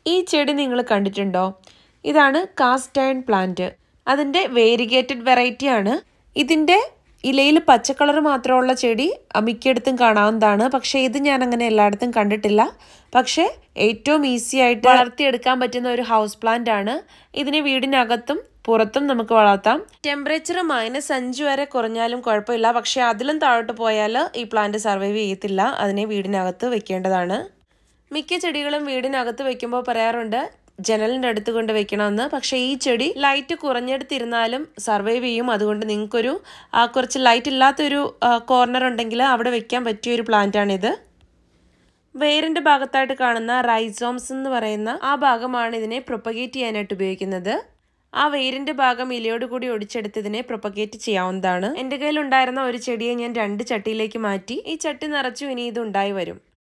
ഈ ചെടി നിങ്ങൾ കണ്ടിട്ടുണ്ടോ ഇതാണ് കാസ്റ്റ് അയൺ പ്ലാന്റ് അതിൻ്റെ വേരിഗേറ്റഡ് വെറൈറ്റി ആണ് ഇതിൻ്റെ ഇലയിൽ പച്ച കളർ മാത്രമുള്ള ചെടി മിക്കയിടത്തും കാണാവുന്നതാണ് പക്ഷേ ഇത് ഞാൻ അങ്ങനെ എല്ലായിടത്തും കണ്ടിട്ടില്ല പക്ഷേ ഏറ്റവും ഈസി ആയിട്ട് വളർത്തിയെടുക്കാൻ പറ്റുന്ന ഒരു ഹൗസ് പ്ലാന്റ് ആണ് ഇതിനെ വീടിനകത്തും പുറത്തും നമുക്ക് വളർത്താം ടെമ്പറേച്ചർ മൈനസ് അഞ്ച് വരെ കുറഞ്ഞാലും കുഴപ്പമില്ല പക്ഷേ അതിലും താഴോട്ട് പോയാൽ ഈ പ്ലാന്റ് സർവൈവ് ചെയ്യത്തില്ല അതിനെ വീടിനകത്ത് വെക്കേണ്ടതാണ് മിക്ക ചെടികളും വീടിനകത്ത് വെക്കുമ്പോൾ പറയാറുണ്ട് ജനലിൻ്റെ അടുത്ത് കൊണ്ട് വെക്കണമെന്ന് പക്ഷേ ഈ ചെടി ലൈറ്റ് കുറഞ്ഞെടുത്തിരുന്നാലും സർവൈവ് ചെയ്യും അതുകൊണ്ട് നിങ്ങൾക്കൊരു കുറച്ച് ലൈറ്റ് ഇല്ലാത്തൊരു കോർണർ ഉണ്ടെങ്കിൽ അവിടെ വെക്കാൻ പറ്റിയ ഒരു പ്ലാന്റാണിത് വേരിൻ്റെ ഭാഗത്തായിട്ട് കാണുന്ന റൈസോംസ് എന്ന് പറയുന്ന ആ ഭാഗമാണ് ഇതിനെ പ്രൊപ്പഗേറ്റ് ചെയ്യാനായിട്ട് ഉപയോഗിക്കുന്നത് ആ വേരിൻ്റെ ഭാഗം ഇലയോട് കൂടി ഒടിച്ചെടുത്ത് ഇതിനെ പ്രൊപ്പഗേറ്റ് ചെയ്യാവുന്നതാണ് എൻ്റെ കയ്യിലുണ്ടായിരുന്ന ഒരു ചെടിയെ ഞാൻ രണ്ട് ചട്ടിയിലേക്ക് മാറ്റി ഈ ചട്ടി നിറച്ചു ഇനി ഇത് ഉണ്ടായി വരും